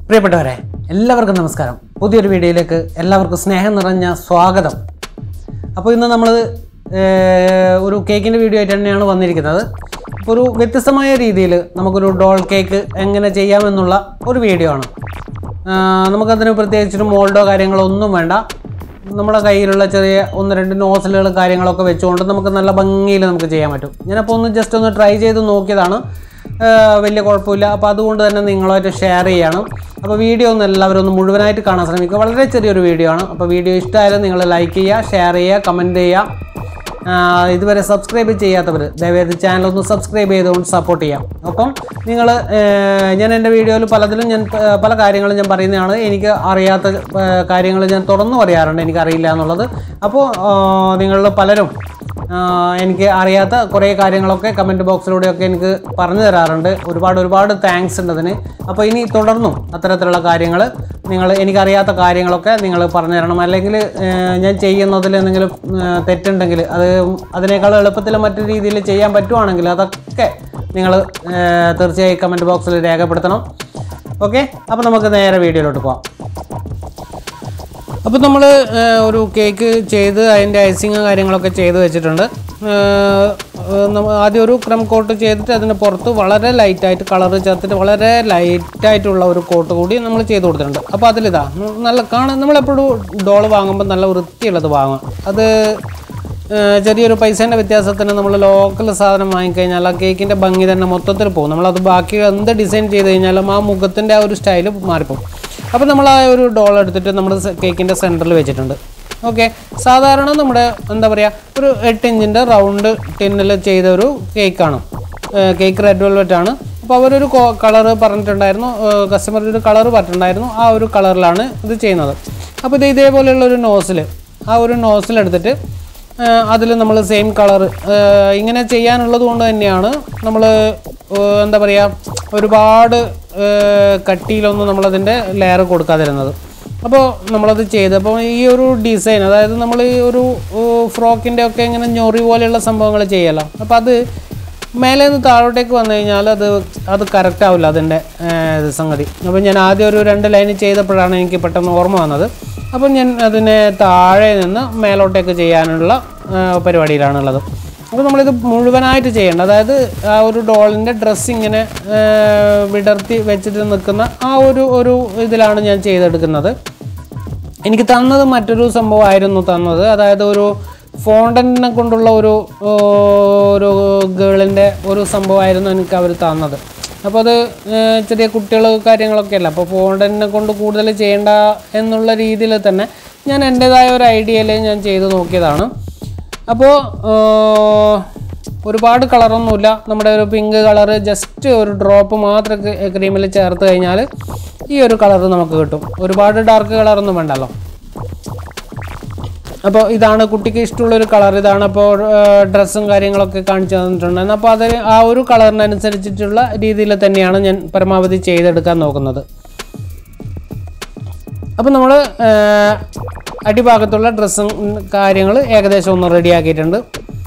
പ്രിയപ്പെട്ടവരെ എല്ലാവർക്കും നമസ്കാരം പുതിയൊരു വീഡിയോയിലേക്ക് എല്ലാവർക്കും സ്നേഹം നിറഞ്ഞ സ്വാഗതം അപ്പോൾ ഇന്ന് നമ്മൾ ഒരു കേക്കിൻ്റെ വീഡിയോ ആയിട്ട് തന്നെയാണ് വന്നിരിക്കുന്നത് അപ്പോൾ ഒരു വ്യത്യസ്തമായ രീതിയിൽ നമുക്കൊരു ഡോൾ കേക്ക് എങ്ങനെ ചെയ്യാമെന്നുള്ള ഒരു വീഡിയോ ആണ് ആ, നമുക്കതിന് പ്രത്യേകിച്ചൊരു മോൾഡോ കാര്യങ്ങളോ ഒന്നും വേണ്ട നമ്മുടെ കയ്യിലുള്ള ചെറിയ ഒന്ന് രണ്ട് നോസലുകൾ കാര്യങ്ങളൊക്കെ വെച്ചുകൊണ്ട് നമുക്ക് നല്ല ഭംഗിയിൽ നമുക്ക് ചെയ്യാൻ പറ്റും ഞാനപ്പോൾ ഒന്ന് ജസ്റ്റ് ഒന്ന് ട്രൈ ചെയ്ത് നോക്കിയതാണ് ആ, വലിയ കുഴപ്പമില്ല അപ്പോൾ അതുകൊണ്ട് തന്നെ നിങ്ങളുമായിട്ട് ഷെയർ ചെയ്യണം അപ്പോൾ വീഡിയോ ഒന്ന് എല്ലാവരും ഒന്ന് മുഴുവനായിട്ട് കാണാൻ ശ്രമിക്കുക വളരെ ചെറിയൊരു വീഡിയോ ആണ് അപ്പോൾ വീഡിയോ ഇഷ്ടമായാലും നിങ്ങൾ ലൈക്ക് ചെയ്യുക ഷെയർ ചെയ്യുക കമൻറ്റ് ചെയ്യുക ആ, ഇതുവരെ സബ്സ്ക്രൈബ് ചെയ്യാത്തവർ ദയവേത് ചാനൽ ഒന്ന് സബ്സ്ക്രൈബ് ചെയ്തുകൊണ്ട് സപ്പോർട്ട് ചെയ്യാം ഒപ്പം നിങ്ങൾ ഞാൻ എൻ്റെ വീഡിയോയിൽ പലതിലും ഞാൻ പ- പല കാര്യങ്ങളും ഞാൻ പറയുന്നതാണ് എനിക്ക് അറിയാത്ത കാര്യങ്ങൾ ഞാൻ തുറന്നു പറയാറുണ്ട് എനിക്കറിയില്ല എന്നുള്ളത് അപ്പോൾ നിങ്ങളിൽ പലരും ആ, എനിക്ക് അറിയാത്ത കുറേ കാര്യങ്ങളൊക്കെ കമൻറ്റ് ബോക്സിലൂടെയൊക്കെ എനിക്ക് പറഞ്ഞു തരാറുണ്ട് ഒരുപാട് ഒരുപാട് താങ്ക്സ് ഉണ്ട് അതിന് അപ്പോൾ ഇനി തുടർന്നും അത്തരത്തിലുള്ള കാര്യങ്ങൾ നിങ്ങൾ എനിക്കറിയാത്ത കാര്യങ്ങളൊക്കെ നിങ്ങൾ പറഞ്ഞു തരണം അല്ലെങ്കിൽ ഏഹ്, ഞാൻ ചെയ്യുന്നതിൽ എന്തെങ്കിലും ഏഹ്, തെറ്റുണ്ടെങ്കിൽ അത് അതിനേക്കാൾ എളുപ്പത്തിൽ മറ്റു രീതിയിൽ ചെയ്യാൻ പറ്റുവാണെങ്കിൽ അതൊക്കെ നിങ്ങൾ തീർച്ചയായും കമൻറ്റ് ബോക്സിൽ രേഖപ്പെടുത്തണം ഓക്കെ അപ്പോൾ നമുക്ക് നേരെ വീഡിയോയിലോട്ട് പോകാം അപ്പോൾ നമ്മൾ ഒരു കേക്ക് ചെയ്ത് അതിൻ്റെ ഐസിങ് കാര്യങ്ങളൊക്കെ ചെയ്ത് വെച്ചിട്ടുണ്ട് ഏഹ്, ഏഹ്, നമ്മ ആദ്യം ഒരു ക്രം കോട്ട് ചെയ്തിട്ട് അതിന് പുറത്ത് വളരെ ലൈറ്റായിട്ട് കളർ ചേർത്തിട്ട് വളരെ ലൈറ്റായിട്ടുള്ള ഒരു കോട്ട് കൂടി നമ്മൾ ചെയ്ത് കൊടുത്തിട്ടുണ്ട് അപ്പോൾ അതിലിതാ ന- നല്ല കാണാൻ നമ്മളെപ്പോഴും ഡോള് വാങ്ങുമ്പോൾ നല്ല വൃത്തിയുള്ളത് വാങ്ങും അത് ഏഹ്, ചെറിയൊരു പൈസേൻ്റെ വ്യത്യാസത്തിന് നമ്മൾ ലോക്കൽ സാധനം വാങ്ങിക്കഴിഞ്ഞാൽ ആ കേക്കിൻ്റെ ഭംഗി തന്നെ മൊത്തത്തിൽ പോകും നമ്മളത് ബാക്കി എന്ത് ഡിസൈൻ ചെയ്ത് കഴിഞ്ഞാലും ആ മുഖത്തിൻ്റെ ആ ഒരു സ്റ്റൈല് മാറിപ്പോകും അപ്പോൾ നമ്മൾ ആ ഒരു ഡോൾ എടുത്തിട്ട് നമ്മൾ കേക്കിൻ്റെ സെൻറ്ററിൽ വെച്ചിട്ടുണ്ട് ഓക്കെ സാധാരണ നമ്മുടെ എന്താ പറയുക ഒരു എട്ട് ഇഞ്ചിൻ്റെ റൗണ്ട് ടിന്നിൽ ചെയ്ത ഒരു കേക്കാണ് കേക്ക് റെഡ് വെൽവെറ്റ് ആണ് അപ്പോൾ അവരൊരു കളറ് പറഞ്ഞിട്ടുണ്ടായിരുന്നു കസ്റ്റമർ ഒരു കളറ് പറഞ്ഞിട്ടുണ്ടായിരുന്നു ആ ഒരു കളറിലാണ് ഇത് ചെയ്യുന്നത് അപ്പോൾ ഇത് ഇതേപോലെയുള്ള ഒരു നോസിൽ ആ ഒരു നോസിൽ എടുത്തിട്ട് അതിൽ നമ്മൾ സെയിം കളർ ഇങ്ങനെ ചെയ്യാനുള്ളത് കൊണ്ട് തന്നെയാണ് നമ്മൾ എന്താ പറയുക ഒരുപാട് ഏഹ്, കട്ടിയിലൊന്നും നമ്മളതിൻ്റെ ലെയർ കൊടുക്കാതിരുന്നത് അപ്പോൾ നമ്മളത് ചെയ്തപ്പോൾ ഈ ഒരു ഡിസൈൻ അതായത് നമ്മൾ ഈ ഒരു ഫ്രോക്കിൻ്റെ ഒക്കെ ഇങ്ങനെ ഞൊറി പോലെയുള്ള സംഭവങ്ങൾ ചെയ്യല്ലോ അപ്പോൾ അത് മേലെ നിന്ന് താഴോട്ടേക്ക് വന്നു കഴിഞ്ഞാൽ അത് അത് കറക്റ്റ് ആവില്ല അതിൻ്റെ ഏഹ്, സംഗതി അപ്പോൾ ഞാൻ ആദ്യം ഒരു രണ്ട് ലൈൻ ചെയ്തപ്പോഴാണ് എനിക്ക് പെട്ടെന്ന് ഓർമ്മ വന്നത് അപ്പം ഞാൻ അതിനെ താഴെ നിന്ന് മേലോട്ടേക്ക് ചെയ്യാനുള്ള ഏഹ്, പരിപാടിയിലാണുള്ളത് അപ്പോൾ നമ്മളിത് മുഴുവനായിട്ട് ചെയ്യേണ്ട അതായത് ആ ഒരു ഡോളിൻ്റെ ഡ്രസ്സ് ഇങ്ങനെ ഏഹ്, വിടർത്തി വെച്ചിട്ട് നിൽക്കുന്ന ആ ഒരു ഒരു ഇതിലാണ് ഞാൻ ചെയ്തെടുക്കുന്നത് എനിക്ക് തന്നത് മറ്റൊരു സംഭവമായിരുന്നു തന്നത് അതായത് ഒരു ഫോണ്ടനെ കൊണ്ടുള്ള ഒരു ഓ, ഒരു ഗേളിൻ്റെ ഒരു സംഭവമായിരുന്നു എനിക്ക് അവർ തന്നത് അപ്പോൾ അത് ഏഹ്, ചെറിയ കുട്ടികൾ കാര്യങ്ങളൊക്കെ അല്ല അപ്പോൾ ഫോണ്ടനെ കൊണ്ട് കൂടുതൽ ചെയ്യേണ്ട എന്നുള്ള രീതിയിൽ തന്നെ ഞാൻ എൻ്റേതായ ഒരു ഐഡിയയിൽ ഞാൻ ചെയ്ത് നോക്കിയതാണ് അപ്പോൾ ഒരുപാട് കളറൊന്നുമില്ല നമ്മുടെ ഒരു പിങ്ക് കളറ് ജസ്റ്റ് ഒരു ഡ്രോപ്പ് മാത്രം ക്രീമിൽ ചേർത്ത് കഴിഞ്ഞാൽ ഈ ഒരു കളർ നമുക്ക് കിട്ടും ഒരുപാട് ഡാർക്ക് കളറൊന്നും വേണ്ടല്ലോ അപ്പോൾ ഇതാണ് കുട്ടിക്ക് ഇഷ്ടമുള്ള ഒരു കളർ ഇതാണ് അപ്പോൾ ഡ്രസ്സും കാര്യങ്ങളൊക്കെ കാണിച്ചു തന്നിട്ടുണ്ട് അപ്പോൾ അത് ആ ഒരു കളറിനനുസരിച്ചിട്ടുള്ള രീതിയിൽ തന്നെയാണ് ഞാൻ പരമാവധി ചെയ്തെടുക്കാൻ നോക്കുന്നത് അപ്പോൾ നമ്മൾ അടിഭാഗത്തുള്ള ഡ്രസ്സും കാര്യങ്ങൾ ഏകദേശം ഒന്ന് റെഡി ആക്കിയിട്ടുണ്ട്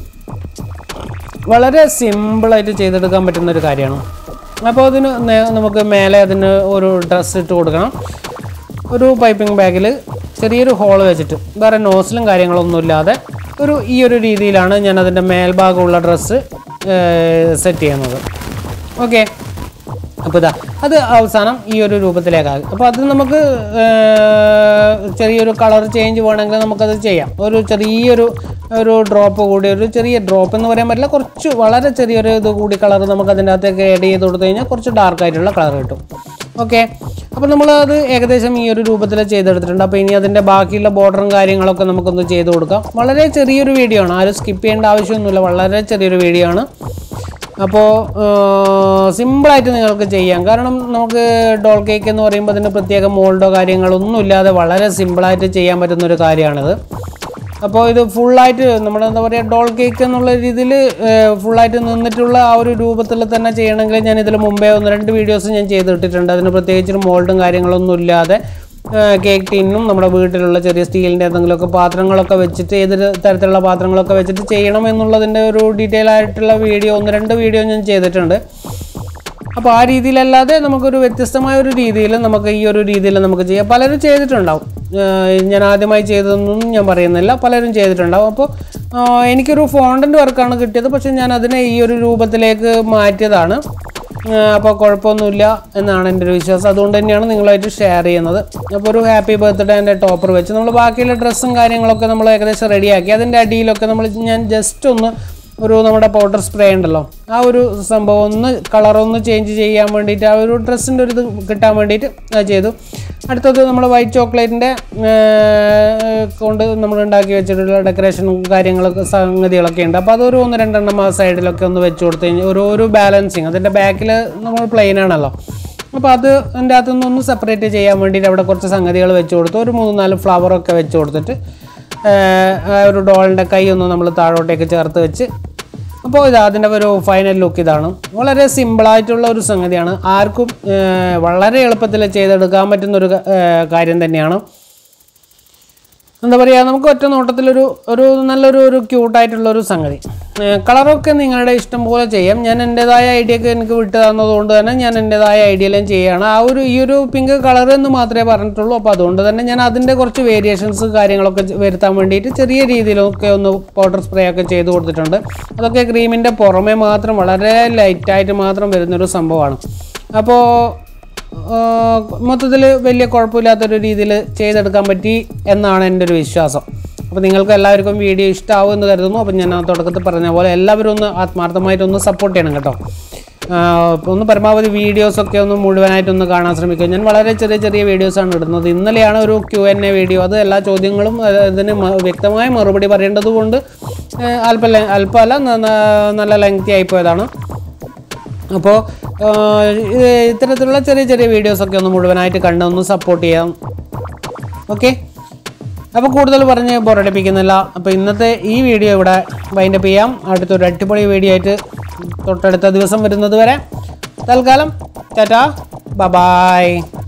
വളരെ സിമ്പിളായിട്ട് ചെയ്തെടുക്കാൻ പറ്റുന്ന ഒരു കാര്യമാണ് അപ്പോൾ അതിന് നേ- നമുക്ക് മേലെ അതിന് ഒരു ഡ്രസ്സ് ഇട്ട് കൊടുക്കണം ഒരു പൈപ്പിംഗ് ബാഗിൽ ചെറിയൊരു ഹോൾ വെച്ചിട്ട് വേറെ നോസിലും കാര്യങ്ങളൊന്നും ഇല്ലാതെ ഒരു ഈ ഒരു രീതിയിലാണ് ഞാൻ അതിൻ്റെ മേൽഭാഗമുള്ള ഡ്രസ്സ് സെറ്റ് ചെയ്യുന്നത് ഓക്കെ അപ്പോൾ ഇതാ അത് അവസാനം ഈ ഒരു രൂപത്തിലേക്കാകും അപ്പോൾ അത് നമുക്ക് ഏർ, ചെറിയൊരു കളർ ചേഞ്ച് വേണമെങ്കിൽ നമുക്കത് ചെയ്യാം ഒരു ചെറിയൊരു ഒരു ഡ്രോപ്പ് കൂടി ഒരു ചെറിയ ഡ്രോപ്പ് എന്ന് പറയാൻ പറ്റില്ല കുറച്ച് വളരെ ചെറിയൊരു ഇത് കൂടി കളർ നമുക്ക് അതിൻ്റെ അകത്തേക്ക് ആഡ് ചെയ്ത് കൊടുത്തു കഴിഞ്ഞാൽ കുറച്ച് ഡാർക്ക് ആയിട്ടുള്ള കളർ കിട്ടും ഓക്കെ അപ്പോൾ നമ്മൾ അത് ഏകദേശം ഈ ഒരു രൂപത്തിൽ ചെയ്തെടുത്തിട്ടുണ്ട് അപ്പോൾ ഇനി അതിൻ്റെ ബാക്കിയുള്ള ബോർഡറും കാര്യങ്ങളൊക്കെ നമുക്കൊന്ന് ചെയ്ത് കൊടുക്കാം വളരെ ചെറിയൊരു വീഡിയോ ആണ് ആരും സ്കിപ്പ് ചെയ്യേണ്ട ആവശ്യമൊന്നുമില്ല വളരെ ചെറിയൊരു വീഡിയോ ആണ് അപ്പോൾ സിമ്പിളായിട്ട് നിങ്ങൾക്ക് ചെയ്യാം കാരണം നമുക്ക് ഡോൾ കേക്ക് എന്ന് പറയുമ്പോൾ അതിന് പ്രത്യേക മോൾഡോ കാര്യങ്ങളൊന്നും ഇല്ലാതെ വളരെ സിമ്പിളായിട്ട് ചെയ്യാൻ പറ്റുന്ന ഒരു കാര്യമാണിത് അപ്പോൾ ഇത് ഫുള്ളായിട്ട് നമ്മുടെ എന്താ പറയുക ഡോൾ കേക്ക് എന്നുള്ള രീതിയിൽ ഫുള്ളായിട്ട് നിന്നിട്ടുള്ള ആ ഒരു രൂപത്തിൽ തന്നെ ചെയ്യണമെങ്കിൽ ഞാൻ ഇതിൽ മുമ്പേ ഒന്ന് രണ്ട് വീഡിയോസ് ഞാൻ ചെയ്തിട്ടിട്ടുണ്ട് അതിന് പ്രത്യേകിച്ചൊരു മോൾഡും കാര്യങ്ങളൊന്നും ഇല്ലാതെ കേക്ക് ടീനും നമ്മുടെ വീട്ടിലുള്ള ചെറിയ സ്റ്റീലിൻ്റെ എന്തെങ്കിലുമൊക്കെ പാത്രങ്ങളൊക്കെ വെച്ചിട്ട് ഏത് തരത്തിലുള്ള പാത്രങ്ങളൊക്കെ വെച്ചിട്ട് ചെയ്യണം എന്നുള്ളതിൻ്റെ ഒരു ഡീറ്റെയിൽ ആയിട്ടുള്ള വീഡിയോ ഒന്ന് രണ്ട് വീഡിയോ ഞാൻ ചെയ്തിട്ടുണ്ട് അപ്പോൾ ആ രീതിയിലല്ലാതെ നമുക്കൊരു വ്യത്യസ്തമായ ഒരു രീതിയിൽ നമുക്ക് ഈ ഒരു രീതിയിൽ നമുക്ക് ചെയ്യാം പലരും ചെയ്തിട്ടുണ്ടാവും ഏഹ് ഞാൻ ആദ്യമായി ചെയ്തതെന്നൊന്നും ഞാൻ പറയുന്നില്ല പലരും ചെയ്തിട്ടുണ്ടാവും അപ്പോൾ ആഹ് എനിക്കൊരു ഫോണ്ടൻ്റ് വർക്കാണ് കിട്ടിയത് പക്ഷേ ഞാൻ അതിനെ ഈ ഒരു രൂപത്തിലേക്ക് മാറ്റിയതാണ് ഏഹ് അപ്പോൾ കുഴപ്പമൊന്നുമില്ല എന്നാണ് എൻ്റെ ഒരു വിശ്വാസം അതുകൊണ്ട് തന്നെയാണ് നിങ്ങളായിട്ട് ഷെയർ ചെയ്യുന്നത് അപ്പോൾ ഒരു ഹാപ്പി ബർത്ത്ഡേ എൻ്റെ ടോപ്പർ വെച്ച് നമ്മൾ ബാക്കിയുള്ള ഡ്രസ്സും കാര്യങ്ങളൊക്കെ നമ്മൾ ഏകദേശം റെഡിയാക്കി അതിൻ്റെ അടിയിലൊക്കെ നമ്മൾ ഞാൻ ജസ്റ്റ് ഒന്ന് ഒരു നമ്മുടെ പൗഡർ സ്പ്രേ ഉണ്ടല്ലോ ആ ഒരു സംഭവം ഒന്ന് കളറൊന്ന് ചേഞ്ച് ചെയ്യാൻ വേണ്ടിയിട്ട് ആ ഒരു ഡ്രസ്സിൻ്റെ ഒരു ഇത് കിട്ടാൻ വേണ്ടിയിട്ട് അത് ചെയ്തു അടുത്തത് നമ്മൾ വൈറ്റ് ചോക്ലേറ്റിൻ്റെ കൊണ്ട് നമ്മൾ ഉണ്ടാക്കി വെച്ചിട്ടുള്ള ഡെക്കറേഷനും കാര്യങ്ങളൊക്കെ സംഗതികളൊക്കെ ഉണ്ട് അപ്പോൾ അതൊരു ഒന്ന് രണ്ടെണ്ണം ആ സൈഡിലൊക്കെ ഒന്ന് വെച്ച് കൊടുത്തു കഴിഞ്ഞാൽ ഒരു ഒരു ബാലൻസിങ് അതിൻ്റെ ബാക്കിൽ നമ്മൾ പ്ലെയിൻ ആണല്ലോ അപ്പോൾ അത് അതിൻ്റെ അകത്തുനിന്ന് ഒന്ന് സെപ്പറേറ്റ് ചെയ്യാൻ വേണ്ടിയിട്ട് അവിടെ കുറച്ച് സംഗതികൾ വെച്ച് കൊടുത്തു ഒരു മൂന്ന് നാല് ഫ്ലവറൊക്കെ വെച്ച് കൊടുത്തിട്ട് ഏഹ്, ആ ഒരു ഡോളിൻ്റെ കൈ ഒന്ന് നമ്മൾ താഴോട്ടേക്ക് ചേർത്ത് വെച്ച് അപ്പോൾ ഇത് അതിൻ്റെ ഒരു ഫൈനൽ ലുക്ക് ഇതാണ് വളരെ സിമ്പിളായിട്ടുള്ള ഒരു സംഗതിയാണ് ആർക്കും ഏഹ്, വളരെ എളുപ്പത്തിൽ ചെയ്തെടുക്കാൻ പറ്റുന്ന ഒരു ക- ഏഹ്, കാര്യം തന്നെയാണ് എന്താ പറയുക നമുക്ക് ഒറ്റ നോട്ടത്തിലൊരു ഒരു നല്ലൊരു ഒരു ക്യൂട്ടായിട്ടുള്ള ഒരു സംഗതി ഏഹ് കളറൊക്കെ നിങ്ങളുടെ ഇഷ്ടം പോലെ ചെയ്യാം ഞാൻ എൻ്റെതായ ഐഡിയ ഒക്കെ എനിക്ക് വിട്ടു തന്നതുകൊണ്ട് തന്നെ ഞാൻ എൻ്റെതായ ഐഡിയയിലും ചെയ്യുകയാണ് ആ ഒരു ഈ ഒരു പിങ്ക് കളർ എന്ന് മാത്രമേ പറഞ്ഞിട്ടുള്ളൂ അപ്പോൾ അതുകൊണ്ട് തന്നെ ഞാൻ അതിൻ്റെ കുറച്ച് വേരിയേഷൻസ് കാര്യങ്ങളൊക്കെ ചെ- വരുത്താൻ വേണ്ടിയിട്ട് ചെറിയ രീതിയിലൊക്കെ ഒന്ന് പൗഡർ സ്പ്രേ ഒക്കെ ചെയ്ത് കൊടുത്തിട്ടുണ്ട് അതൊക്കെ ക്രീമിൻ്റെ പുറമേ മാത്രം വളരെ ലൈറ്റായിട്ട് മാത്രം വരുന്നൊരു സംഭവമാണ് അപ്പോൾ മൊത്തത്തിൽ വലിയ കുഴപ്പമില്ലാത്തൊരു രീതിയിൽ ചെയ്തെടുക്കാൻ പറ്റി എന്നാണ് എൻ്റെ ഒരു വിശ്വാസം അപ്പോൾ നിങ്ങൾക്ക് എല്ലാവർക്കും വീഡിയോ ഇഷ്ടമാവും എന്ന് കരുതുന്നു അപ്പോൾ ഞാൻ ആ തുടക്കത്തിൽ പറഞ്ഞ പോലെ എല്ലാവരും ഒന്ന് ആത്മാർത്ഥമായിട്ടൊന്ന് സപ്പോർട്ട് ചെയ്യണം കേട്ടോ ആഹ് ഇപ്പോൾ ഒന്ന് പരമാവധി വീഡിയോസൊക്കെ ഒന്ന് മുഴുവനായിട്ടൊന്ന് കാണാൻ ശ്രമിക്കുക ഞാൻ വളരെ ചെറിയ ചെറിയ വീഡിയോസാണ് ഇടുന്നത് ഇന്നലെയാണ് ഒരു ക്യു എൻ എ വീഡിയോ അത് എല്ലാ ചോദ്യങ്ങളും അഹ് ഇതിന് മ- വ്യക്തമായ മറുപടി പറയേണ്ടത് കൊണ്ട് അല്പം ലെ- അല്പമല്ല ന- ന- നല്ല ലെങ്തി ആയിപ്പോയതാണ് അപ്പോൾ ഇത് ഇത്തരത്തിലുള്ള ചെറിയ ചെറിയ വീഡിയോസൊക്കെ ഒന്ന് മുഴുവനായിട്ട് കണ്ട് ഒന്ന് സപ്പോർട്ട് ചെയ്യാം ഓക്കെ അപ്പോൾ കൂടുതൽ പറഞ്ഞ് ബോറടിപ്പിക്കുന്നില്ല അപ്പോൾ ഇന്നത്തെ ഈ വീഡിയോ ഇവിടെ വൈൻഡപ്പ് ചെയ്യാം അടുത്തൊരു അടിപൊളി വീഡിയോ ആയിട്ട് തൊട്ടടുത്ത ദിവസം വരുന്നത് വരെ തൽക്കാലം ടാറ്റാ ബ ബായ്